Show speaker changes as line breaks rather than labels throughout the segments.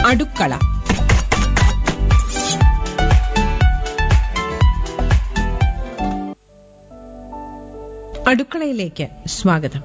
അടുക്കള അടുക്കളയിലേക്ക് സ്വാഗതം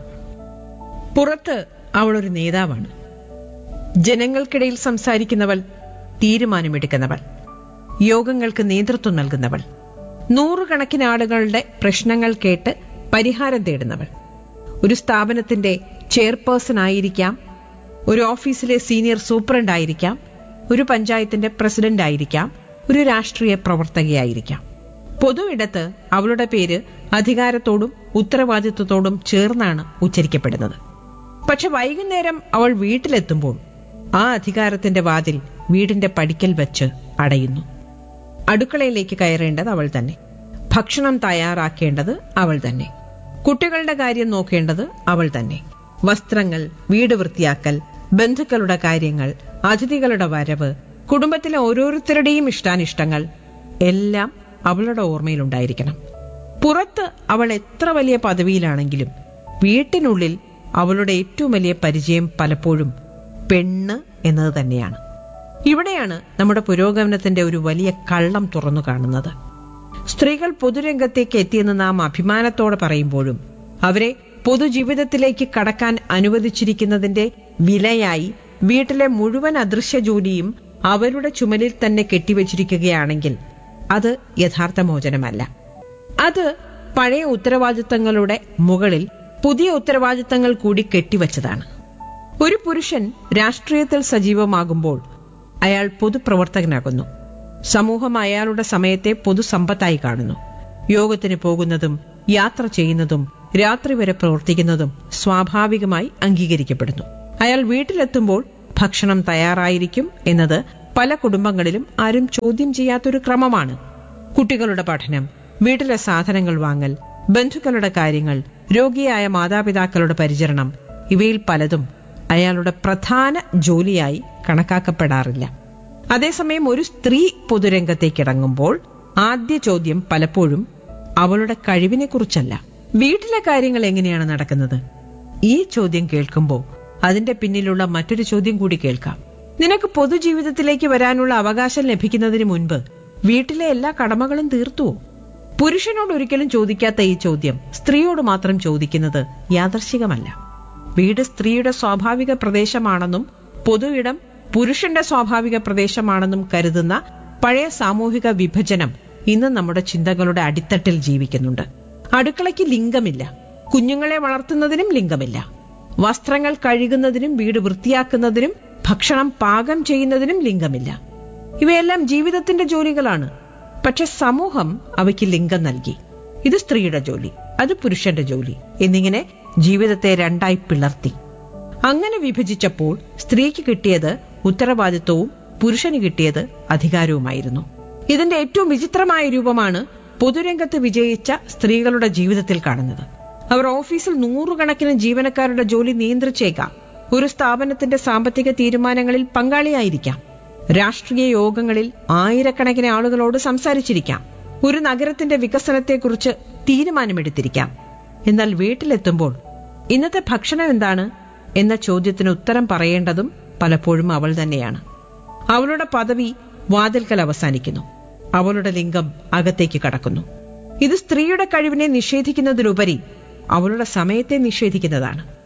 പുറത്ത് അവളൊരു നേതാവാണ് ജനങ്ങൾക്കിടയിൽ സംസാരിക്കുന്നവൾ തീരുമാനമെടുക്കുന്നവൾ യോഗങ്ങൾക്ക് നേതൃത്വം നൽകുന്നവൾ നൂറുകണക്കിന് ആളുകളുടെ പ്രശ്നങ്ങൾ കേട്ട് പരിഹാരം തേടുന്നവൾ ഒരു സ്ഥാപനത്തിന്റെ ചെയർപേഴ്സൺ ആയിരിക്കാം ഒരു ഓഫീസിലെ സീനിയർ സൂപ്രണ്ട് ആയിരിക്കാം ഒരു പഞ്ചായത്തിന്റെ പ്രസിഡന്റ് ആയിരിക്കാം ഒരു രാഷ്ട്രീയ പ്രവർത്തകയായിരിക്കാം പൊതു ഇടത്ത് അവളുടെ പേര് അധികാരത്തോടും ഉത്തരവാദിത്വത്തോടും ചേർന്നാണ് ഉച്ചരിക്കപ്പെടുന്നത് പക്ഷെ വൈകുന്നേരം അവൾ വീട്ടിലെത്തുമ്പോൾ ആ അധികാരത്തിന്റെ വാതിൽ വീടിന്റെ പടിക്കൽ വെച്ച് അടയുന്നു അടുക്കളയിലേക്ക് കയറേണ്ടത് അവൾ തന്നെ ഭക്ഷണം തയ്യാറാക്കേണ്ടത് അവൾ തന്നെ കുട്ടികളുടെ കാര്യം നോക്കേണ്ടത് അവൾ തന്നെ വസ്ത്രങ്ങൾ വീട് വൃത്തിയാക്കൽ ബന്ധുക്കളുടെ കാര്യങ്ങൾ അതിഥികളുടെ വരവ് കുടുംബത്തിലെ ഓരോരുത്തരുടെയും ഇഷ്ടാനിഷ്ടങ്ങൾ എല്ലാം അവളുടെ ഓർമ്മയിലുണ്ടായിരിക്കണം പുറത്ത് അവൾ എത്ര വലിയ പദവിയിലാണെങ്കിലും വീട്ടിനുള്ളിൽ അവളുടെ ഏറ്റവും വലിയ പരിചയം പലപ്പോഴും പെണ്ണ് എന്നത് തന്നെയാണ് ഇവിടെയാണ് നമ്മുടെ പുരോഗമനത്തിന്റെ ഒരു വലിയ കള്ളം തുറന്നു കാണുന്നത് സ്ത്രീകൾ പൊതുരംഗത്തേക്ക് എത്തിയെന്ന് നാം അഭിമാനത്തോടെ പറയുമ്പോഴും അവരെ പൊതുജീവിതത്തിലേക്ക് കടക്കാൻ അനുവദിച്ചിരിക്കുന്നതിന്റെ വിലയായി വീട്ടിലെ മുഴുവൻ അദൃശ്യ ജോലിയും അവരുടെ ചുമലിൽ തന്നെ കെട്ടിവച്ചിരിക്കുകയാണെങ്കിൽ അത് യഥാർത്ഥ മോചനമല്ല അത് പഴയ ഉത്തരവാദിത്തങ്ങളുടെ മുകളിൽ പുതിയ ഉത്തരവാദിത്തങ്ങൾ കൂടി കെട്ടിവച്ചതാണ് ഒരു പുരുഷൻ രാഷ്ട്രീയത്തിൽ സജീവമാകുമ്പോൾ അയാൾ പൊതുപ്രവർത്തകനാകുന്നു സമൂഹം അയാളുടെ സമയത്തെ പൊതുസമ്പത്തായി കാണുന്നു യോഗത്തിന് പോകുന്നതും യാത്ര ചെയ്യുന്നതും രാത്രി വരെ പ്രവർത്തിക്കുന്നതും സ്വാഭാവികമായി അംഗീകരിക്കപ്പെടുന്നു അയാൾ വീട്ടിലെത്തുമ്പോൾ ഭക്ഷണം തയ്യാറായിരിക്കും എന്നത് പല കുടുംബങ്ങളിലും ആരും ചോദ്യം ചെയ്യാത്തൊരു ക്രമമാണ് കുട്ടികളുടെ പഠനം വീട്ടിലെ സാധനങ്ങൾ വാങ്ങൽ ബന്ധുക്കളുടെ കാര്യങ്ങൾ രോഗിയായ മാതാപിതാക്കളുടെ പരിചരണം ഇവയിൽ പലതും അയാളുടെ പ്രധാന ജോലിയായി കണക്കാക്കപ്പെടാറില്ല അതേസമയം ഒരു സ്ത്രീ പൊതുരംഗത്തേക്ക് ഇറങ്ങുമ്പോൾ ആദ്യ ചോദ്യം പലപ്പോഴും അവളുടെ കഴിവിനെ കുറിച്ചല്ല വീട്ടിലെ കാര്യങ്ങൾ എങ്ങനെയാണ് നടക്കുന്നത് ഈ ചോദ്യം കേൾക്കുമ്പോൾ അതിന്റെ പിന്നിലുള്ള മറ്റൊരു ചോദ്യം കൂടി കേൾക്കാം നിനക്ക് പൊതുജീവിതത്തിലേക്ക് വരാനുള്ള അവകാശം ലഭിക്കുന്നതിന് മുൻപ് വീട്ടിലെ എല്ലാ കടമകളും തീർത്തുവോ പുരുഷനോട് ഒരിക്കലും ചോദിക്കാത്ത ഈ ചോദ്യം സ്ത്രീയോട് മാത്രം ചോദിക്കുന്നത് യാദർശികമല്ല വീട് സ്ത്രീയുടെ സ്വാഭാവിക പ്രദേശമാണെന്നും പൊതു ഇടം പുരുഷന്റെ സ്വാഭാവിക പ്രദേശമാണെന്നും കരുതുന്ന പഴയ സാമൂഹിക വിഭജനം ഇന്ന് നമ്മുടെ ചിന്തകളുടെ അടിത്തട്ടിൽ ജീവിക്കുന്നുണ്ട് അടുക്കളയ്ക്ക് ലിംഗമില്ല കുഞ്ഞുങ്ങളെ വളർത്തുന്നതിനും ലിംഗമില്ല വസ്ത്രങ്ങൾ കഴുകുന്നതിനും വീട് വൃത്തിയാക്കുന്നതിനും ഭക്ഷണം പാകം ചെയ്യുന്നതിനും ലിംഗമില്ല ഇവയെല്ലാം ജീവിതത്തിന്റെ ജോലികളാണ് പക്ഷെ സമൂഹം അവയ്ക്ക് ലിംഗം നൽകി ഇത് സ്ത്രീയുടെ ജോലി അത് പുരുഷന്റെ ജോലി എന്നിങ്ങനെ ജീവിതത്തെ രണ്ടായി പിളർത്തി അങ്ങനെ വിഭജിച്ചപ്പോൾ സ്ത്രീക്ക് കിട്ടിയത് ഉത്തരവാദിത്വവും പുരുഷന് കിട്ടിയത് അധികാരവുമായിരുന്നു ഇതിന്റെ ഏറ്റവും വിചിത്രമായ രൂപമാണ് പൊതുരംഗത്ത് വിജയിച്ച സ്ത്രീകളുടെ ജീവിതത്തിൽ കാണുന്നത് അവർ ഓഫീസിൽ നൂറുകണക്കിന് ജീവനക്കാരുടെ ജോലി നിയന്ത്രിച്ചേക്കാം ഒരു സ്ഥാപനത്തിന്റെ സാമ്പത്തിക തീരുമാനങ്ങളിൽ പങ്കാളിയായിരിക്കാം രാഷ്ട്രീയ യോഗങ്ങളിൽ ആയിരക്കണക്കിന് ആളുകളോട് സംസാരിച്ചിരിക്കാം ഒരു നഗരത്തിന്റെ വികസനത്തെക്കുറിച്ച് തീരുമാനമെടുത്തിരിക്കാം എന്നാൽ വീട്ടിലെത്തുമ്പോൾ ഇന്നത്തെ ഭക്ഷണം എന്താണ് എന്ന ചോദ്യത്തിന് ഉത്തരം പറയേണ്ടതും പലപ്പോഴും അവൾ തന്നെയാണ് അവളുടെ പദവി വാതിൽക്കൽ അവസാനിക്കുന്നു അവളുടെ ലിംഗം അകത്തേക്ക് കടക്കുന്നു ഇത് സ്ത്രീയുടെ കഴിവിനെ നിഷേധിക്കുന്നതിലുപരി അവളുടെ സമയത്തെ നിഷേധിക്കുന്നതാണ്